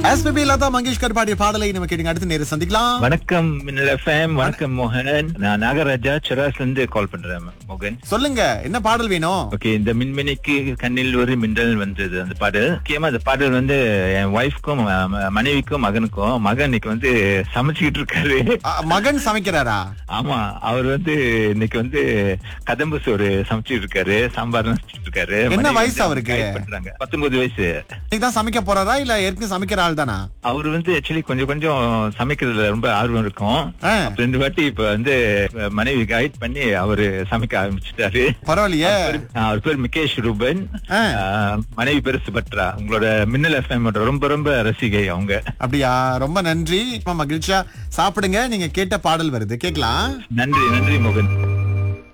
SPB Latha Mangeshkar பாடிய பாடலை நம்ம கேட்டுங்க அடுத்து நேரம் சந்திக்கலாம் வணக்கம் மின்னல் எஃப்எம் வணக்கம் மோகன் நான் நாகராஜா செராஸ்ல இருந்து கால் பண்றேன் மோகன் சொல்லுங்க என்ன பாடல் வேணும் ஓகே இந்த மின்மினிக்கு கண்ணில் ஒரு மின்னல் வந்தது அந்த பாடல் முக்கியமா அந்த பாடல் வந்து என் ஒய்ஃப்க்கும் மனைவிக்கும் மகனுக்கும் மகன் இன்னைக்கு வந்து சமைச்சுக்கிட்டு இருக்காரு அ, மகன் சமைக்கிறாரா ஆமா அவர் வந்து இன்னைக்கு வந்து கதம்பு சோறு சமைச்சிட்டு இருக்காரு சாம்பார் சமைச்சிட்டு இருக்காரு என்ன மனைவி வயசு வந்து அவருக்கு? guide பண்றாங்க பத்தொன்பது வயசு இன்னைக்கு தான் சமைக்க போறாரா இல்ல ஏற்கனவே சமைக்கிற ஆள் தானா அவர் வந்து ஆக்சுவலி கொஞ்சம் கொஞ்சம் சமைக்கிறதுல ரொம்ப ஆர்வம் இருக்கும் ஆ. அப்ப ரெண்டு வாட்டி இப்ப வந்து மனைவி கைட் பண்ணி அவரு சமைக்க ஆரம்பிச்சிட்டாரு பரவாயில்லையே அவர் பேர் மிகேஷ் ரூபன் ஆ. ஆஹ், மனைவி பேரு சுபத்ரா உங்களோட மின்னல் எஃப்எம் ரொம்ப ரொம்ப ரசிகை அவங்க அப்படியா ரொம்ப நன்றி ரொம்ப மகிழ்ச்சியா சாப்பிடுங்க நீங்க கேட்ட பாடல் வருது கேக்கலாம் நன்றி நன்றி மோகன்